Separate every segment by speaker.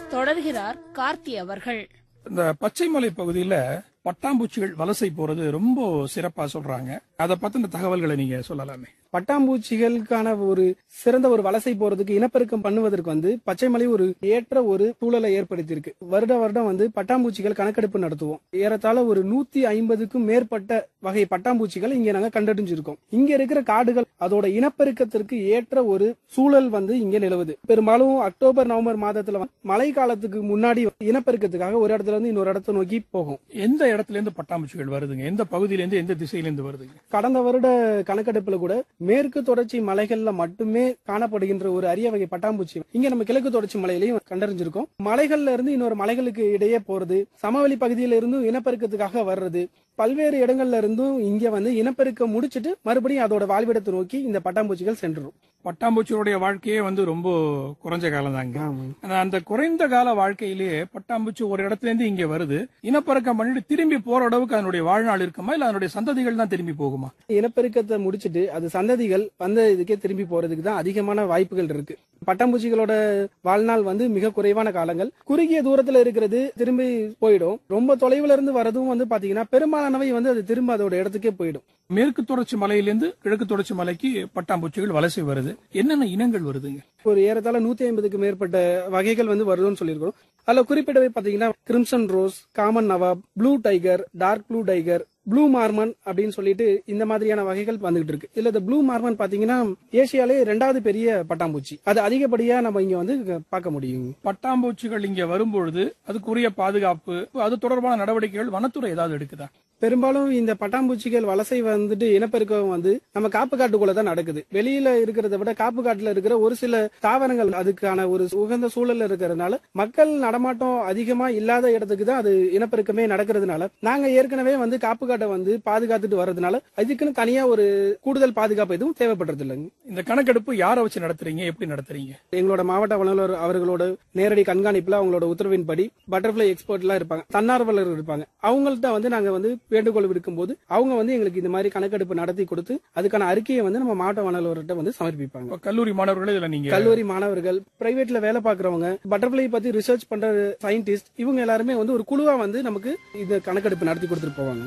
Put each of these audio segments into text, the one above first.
Speaker 1: தொடர்கிறார் கார்த்தி அவர்கள்
Speaker 2: இந்த பச்சைமலை பகுதியில பட்டாம்பூச்சிகள் வலசை போறது ரொம்ப சிறப்பா சொல்றாங்க அதை பத்தின தகவல்களை நீங்க சொல்லலாமே
Speaker 3: பட்டாம்பூச்சிகளுக்கான ஒரு சிறந்த ஒரு வலசை போறதுக்கு இனப்பெருக்கம் பண்ணுவதற்கு வந்து பச்சைமலை ஒரு ஏற்ற ஒரு சூழலை ஏற்படுத்தியிருக்கு வருட வருடம் வந்து பட்டாம்பூச்சிகள் கணக்கெடுப்பு நடத்துவோம் ஏறத்தாழ ஒரு நூத்தி ஐம்பதுக்கும் மேற்பட்ட வகை பட்டாம்பூச்சிகள் இங்க நாங்க கண்டறிஞ்சிருக்கோம் இங்க இருக்கிற காடுகள் அதோட இனப்பெருக்கத்திற்கு ஏற்ற ஒரு சூழல் வந்து இங்க நிலவுது பெரும்பாலும் அக்டோபர் நவம்பர் மாதத்துல வந்து மழை காலத்துக்கு முன்னாடி இனப்பெருக்கத்துக்காக ஒரு இடத்துல இருந்து இன்னொரு இடத்த நோக்கி போகும்
Speaker 2: எந்த இடத்துல இருந்து பட்டாம்பூச்சிகள் வருதுங்க எந்த பகுதியில இருந்து எந்த திசையில இருந்து வருதுங்க
Speaker 3: கடந்த வருட கணக்கெடுப்புல கூட மேற்கு தொடர்ச்சி மலைகள்ல மட்டுமே காணப்படுகின்ற ஒரு அரிய வகை பட்டாம்பூச்சி இங்க நம்ம கிழக்கு தொடர்ச்சி மலையிலையும் கண்டறிஞ்சிருக்கோம் மலைகள்ல இருந்து இன்னொரு மலைகளுக்கு இடையே போறது சமவெளி பகுதியில இருந்தும் இனப்பெருக்கத்துக்காக வர்றது பல்வேறு இடங்கள்ல இருந்தும் இங்க வந்து இனப்பெருக்கம் முடிச்சிட்டு மறுபடியும் அதோட வாழ்விடத்தை நோக்கி இந்த பட்டாம்பூச்சிகள் சென்றுரும்
Speaker 2: பட்டாம்பூச்சியோடைய வாழ்க்கையே வந்து ரொம்ப குறைஞ்ச காலம் தாங்க ஆனா அந்த குறைந்த கால வாழ்க்கையிலேயே பட்டாம்பூச்சி ஒரு இடத்துல இருந்து இங்க வருது இனப்பெருக்கம் பண்ணிட்டு திரும்பி போற அளவுக்கு அதனுடைய வாழ்நாள் இருக்குமா இல்ல அதனுடைய சந்ததிகள் தான் திரும்பி போகுமா
Speaker 3: இனப்பெருக்கத்தை முடிச்சிட்டு அது சந்ததிகள் வந்த இதுக்கே திரும்பி போறதுக்கு தான் அதிகமான வாய்ப்புகள் இருக்கு பட்டாம்பூச்சிகளோட வாழ்நாள் வந்து மிக குறைவான காலங்கள் குறுகிய தூரத்துல இருக்கிறது திரும்பி போயிடும் ரொம்ப தொலைவுல இருந்து வரதும் வந்து பாத்தீங்கன்னா பெரும்பாலானவை வந்து அது திரும்ப அதோட இடத்துக்கே போயிடும்
Speaker 2: மேற்கு தொடர்ச்சி மலையிலிருந்து கிழக்கு தொடர்ச்சி மலைக்கு பட்டாம்பூச்சிகள் வலசை வருது என்னென்ன இனங்கள் வருதுங்க
Speaker 3: ஒரு ஏறத்தாழ நூத்தி ஐம்பதுக்கு மேற்பட்ட வகைகள் வந்து வருதுன்னு சொல்லியிருக்கோம் அதுல குறிப்பிட்டவை பாத்தீங்கன்னா crimson rose common nawab blue tiger dark blue tiger blue mormon அப்படின்னு சொல்லிட்டு இந்த மாதிரியான வகைகள் வந்துகிட்டு இருக்கு இல்ல இந்த ப்ளூ மார்மன் பாத்தீங்கன்னா ஏசியாலே ரெண்டாவது பெரிய பட்டாம்பூச்சி அது அதிகப்படியா நம்ம இங்க வந்து பார்க்க முடியும்
Speaker 2: பட்டாம்பூச்சிகள் இங்க வரும்பொழுது அதுக்குரிய பாதுகாப்பு அது தொடர்பான நடவடிக்கைகள் வனத்துறை ஏதாவது எடுக்குதா
Speaker 3: பெரும்பாலும் இந்த பட்டாம்பூச்சிகள் வலசை வந்துட்டு இனப்பெருக்கம் வந்து நம்ம காப்பு காட்டுக்குள்ள தான் நடக்குது வெளியில இருக்கிறத விட காப்பு காட்டுல இருக்கிற ஒரு சில தாவரங்கள் அதுக்கான ஒரு உகந்த சூழல்ல இருக்கிறதுனால மக்கள் நடமாட்டம் அதிகமா இல்லாத இடத்துக்கு தான் அது இனப்பெருக்கமே நடக்கிறதுனால நாங்க ஏற்கனவே வந்து காப்பு காட்டை வந்து பாதுகாத்துட்டு வர்றதுனால அதுக்குன்னு தனியா ஒரு கூடுதல் பாதுகாப்பு எதுவும் தேவைப்படுறது இல்லைங்க
Speaker 2: இந்த கணக்கெடுப்பு யாரை வச்சு நடத்துறீங்க எப்படி நடத்துறீங்க
Speaker 3: எங்களோட மாவட்ட வனவர் அவர்களோட நேரடி கண்காணிப்புல அவங்களோட உத்தரவின்படி பட்டர்ஃபிளை எக்ஸ்பர்ட் எல்லாம் இருப்பாங்க தன்னார்வலர்கள் இருப்பாங்க அவங்கள்ட்ட வந்து நாங்க வந்து வேண்டுகோள் விடுக்கும் போது அவங்க வந்து எங்களுக்கு இந்த மாதிரி கணக்கெடுப்பு நடத்தி கொடுத்து அதுக்கான அறிக்கையை வந்து நம்ம மாவட்ட வனவர்கிட்ட வந்து சமர்ப்பிப்பாங்க
Speaker 2: இப்ப கல்லூரி மாணவர்களே இதுல நீங்க
Speaker 3: கல்லூரி மாணவர்கள் பிரைவேட்ல வேலை பார்க்கறவங்க பட்டர்ஃபிளை பத்தி ரிசர்ச் பண்ற சயின்டிஸ்ட் இவங்க எல்லாருமே வந்து ஒரு குழுவா வந்து நமக்கு இந்த கணக்கெடுப்பு நடத்தி கொடுத்துட்டு போவாங்க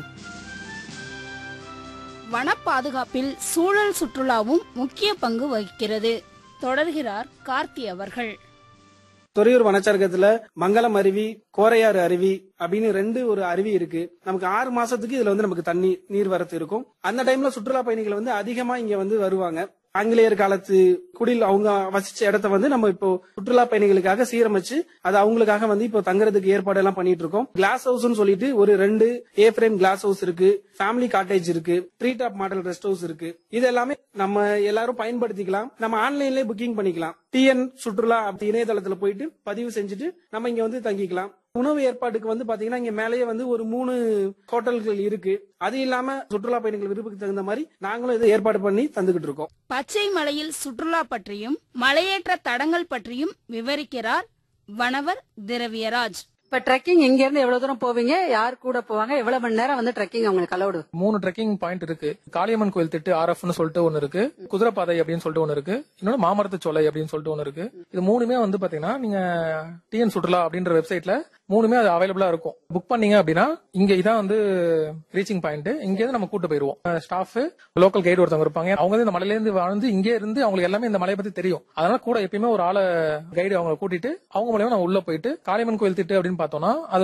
Speaker 1: வன பாதுகாப்பில் சூழல் சுற்றுலாவும் முக்கிய பங்கு வகிக்கிறது தொடர்கிறார் கார்த்தி அவர்கள்
Speaker 3: துறையூர் வனச்சரகத்துல மங்களம் அருவி கோரையாறு அருவி அப்படின்னு ரெண்டு ஒரு அருவி இருக்கு நமக்கு ஆறு மாசத்துக்கு இதுல வந்து நமக்கு தண்ணி நீர்வரத்து இருக்கும் அந்த டைம்ல சுற்றுலா பயணிகள் வந்து அதிகமா இங்க வந்து வருவாங்க ஆங்கிலேயர் காலத்து குடில் அவங்க வசிச்ச இடத்த வந்து நம்ம இப்போ சுற்றுலா பயணிகளுக்காக சீரமைச்சு அது அவங்களுக்காக வந்து இப்போ தங்குறதுக்கு ஏற்பாடு எல்லாம் பண்ணிட்டு இருக்கோம் கிளாஸ் ஹவுஸ்னு சொல்லிட்டு ஒரு ரெண்டு ஏ ஃப்ரேம் கிளாஸ் ஹவுஸ் இருக்கு ஃபேமிலி காட்டேஜ் இருக்கு tree top model rest house இருக்கு இது எல்லாமே நம்ம எல்லாரும் பயன்படுத்திக்கலாம் நம்ம ஆன்லைன்லயே புக்கிங் பண்ணிக்கலாம் டிஎன் சுற்றுலா அப்படி இணையதளத்துல போயிட்டு பதிவு செஞ்சுட்டு நம்ம இங்க வந்து தங்கிக்கலாம் உணவு ஏற்பாட்டுக்கு வந்து பாத்தீங்கன்னா இங்க மேலேயே வந்து ஒரு மூணு ஹோட்டல்கள் இருக்கு அது இல்லாம சுற்றுலா பயணிகள் விருப்பத்துக்கு தகுந்த மாதிரி நாங்களும் இதை ஏற்பாடு பண்ணி தந்துகிட்டு இருக்கோம்
Speaker 1: பச்சை மலையில் சுற்றுலா பற்றியும் மலையேற்ற தடங்கள் பற்றியும் விவரிக்கிறார் வனவர் திரவியராஜ்
Speaker 4: இப்ப ட்ரெக்கிங் இங்க இருந்து எவ்வளவு தூரம் போவீங்க யார் கூட போவாங்க எவ்வளவு மணி நேரம் வந்து ட்ரெக்கிங் உங்களுக்கு அலௌடு
Speaker 5: மூணு ட்ரெக்கிங் பாயிண்ட் இருக்கு காளியம்மன் கோயில் திட்டு ஆர்எஃப்னு சொல்லிட்டு ஒன்னு இருக்கு குதிரைப்பாதை அப்படின்னு சொல்லிட்டு ஒன்னு இருக்கு இன்னொன்னு மாமரத்து சோலை அப்படின்னு சொல்லிட்டு ஒன்னு இருக்கு இது மூணுமே வந்து பாத்தீங்கன்னா நீங்க டிஎன் சுற்றுலா அப்படின்ற வெப்சைட்ல மூணுமே அது அவைலபிளா இருக்கும் புக் பண்ணீங்க அப்படின்னா இங்க இதான் வந்து ரீச்சிங் பாயிண்ட் இங்க இருந்து நம்ம கூட்டு போயிருவோம் ஸ்டாஃப் லோக்கல் கைடு ஒருத்தவங்க இருப்பாங்க அவங்க வந்து இந்த மலையில இருந்து வாழ்ந்து இங்கே இருந்து அவங்களுக்கு எல்லாமே இந்த மலையை பத்தி தெரியும் அதனால கூட எப்பயுமே ஒரு ஆளை கைடு அவங்க கூட்டிட்டு அவங்க மூலியமா நம்ம உள்ள போயிட்டு காளியம்மன் கோயில் திட்டு அப்படின்னு பார்த்தோம்னா அது